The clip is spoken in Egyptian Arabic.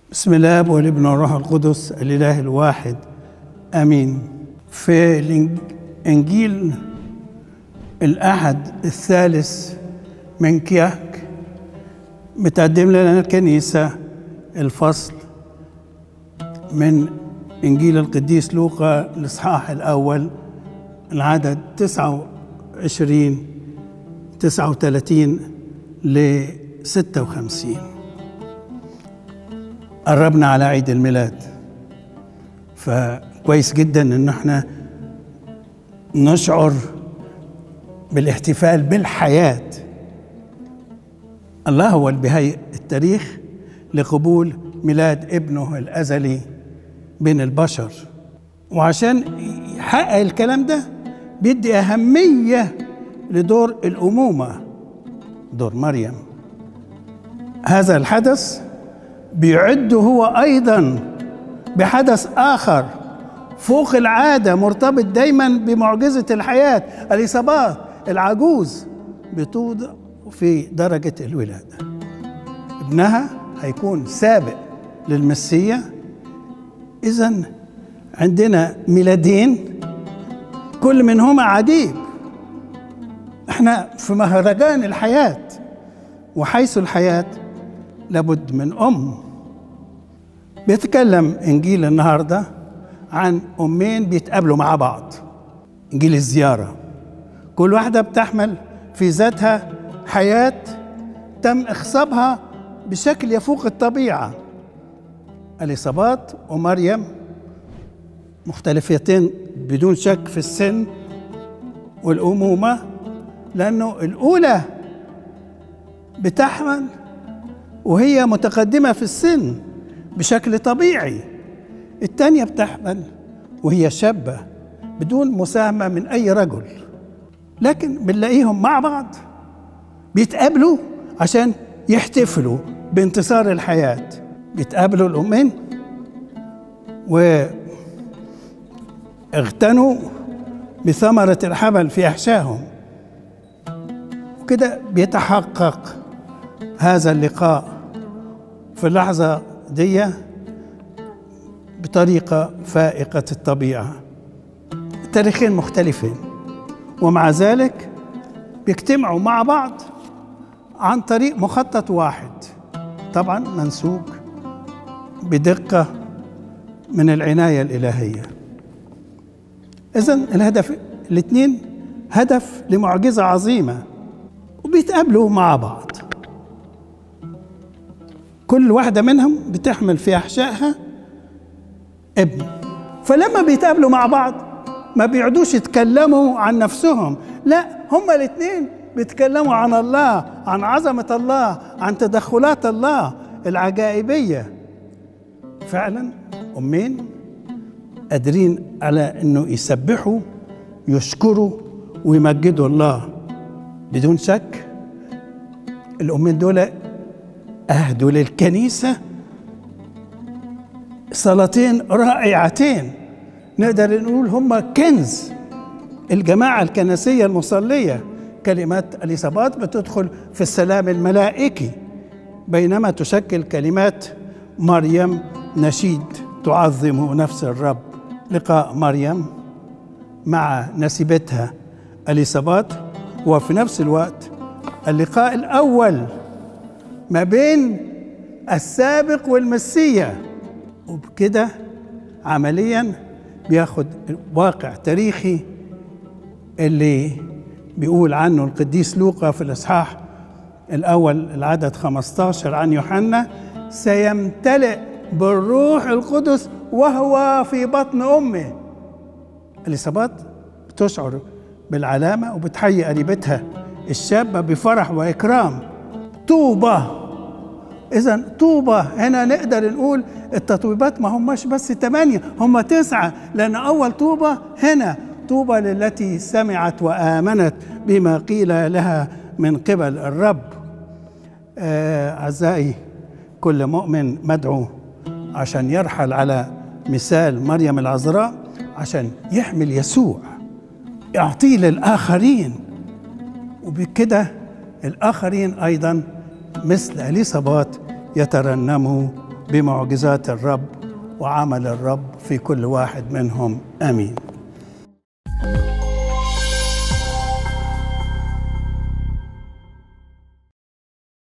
بسم الله والابن والروح القدس الاله الواحد امين في الانجيل الاحد الثالث من كياك بتقدم لنا الكنيسه الفصل من انجيل القديس لوقا الاصحاح الاول العدد 29 39 ل 56 قربنا على عيد الميلاد فكويس جدا ان احنا نشعر بالاحتفال بالحياة الله هو اللي بيهيئ التاريخ لقبول ميلاد ابنه الأزلي بين البشر وعشان يحقق الكلام ده بيدي أهمية لدور الأمومة دور مريم هذا الحدث بيعد هو ايضا بحدث اخر فوق العاده مرتبط دايما بمعجزه الحياه اليصابات العجوز بتوضع في درجه الولاده ابنها هيكون سابق للمسيا اذا عندنا ميلادين كل منهما عجيب احنا في مهرجان الحياه وحيث الحياه لابد من ام بيتكلم انجيل النهارده عن امين بيتقابلوا مع بعض انجيل الزياره كل واحده بتحمل في ذاتها حياه تم اخصابها بشكل يفوق الطبيعه اليصابات ومريم مختلفتين بدون شك في السن والامومه لانه الاولى بتحمل وهي متقدمة في السن بشكل طبيعي التانية بتحمل وهي شابة بدون مساهمة من أي رجل لكن بنلاقيهم مع بعض بيتقابلوا عشان يحتفلوا بانتصار الحياة بيتقابلوا الأمين واغتنوا بثمرة الحمل في أحشائهم وكده بيتحقق هذا اللقاء في اللحظة دي بطريقة فائقة الطبيعة التاريخين مختلفين ومع ذلك بيجتمعوا مع بعض عن طريق مخطط واحد طبعا منسوج بدقة من العناية الإلهية إذا الهدف الاثنين هدف لمعجزة عظيمة وبيتقابلوا مع بعض كل واحدة منهم بتحمل في أحشائها ابن فلما بيتقابلوا مع بعض ما بيقعدوش يتكلموا عن نفسهم لا هما الاثنين بيتكلموا عن الله عن عظمة الله عن تدخلات الله العجائبية فعلا أمين قادرين على أنه يسبحوا يشكروا ويمجدوا الله بدون شك الأمين دول أهدوا للكنيسة صلاتين رائعتين نقدر نقول هما كنز الجماعة الكنسية المصلية كلمات اليصابات بتدخل في السلام الملائكي بينما تشكل كلمات مريم نشيد تعظم نفس الرب لقاء مريم مع نسيبتها اليصابات وفي نفس الوقت اللقاء الأول ما بين السابق والمسيا وبكده عمليا بياخد واقع تاريخي اللي بيقول عنه القديس لوقا في الإصحاح الأول العدد 15 عن يوحنا سيمتلئ بالروح القدس وهو في بطن أمه الإصابات بتشعر بالعلامة وبتحيي قريبتها الشابة بفرح وإكرام طوبى إذا طوبى هنا نقدر نقول التطويبات ما هماش بس ثمانية هم تسعة لأن أول طوبى هنا طوبى للتي سمعت وآمنت بما قيل لها من قبل الرب أعزائي كل مؤمن مدعو عشان يرحل على مثال مريم العذراء عشان يحمل يسوع يعطيه للآخرين وبكده الآخرين أيضا مثل اليصابات يترنموا بمعجزات الرب وعمل الرب في كل واحد منهم امين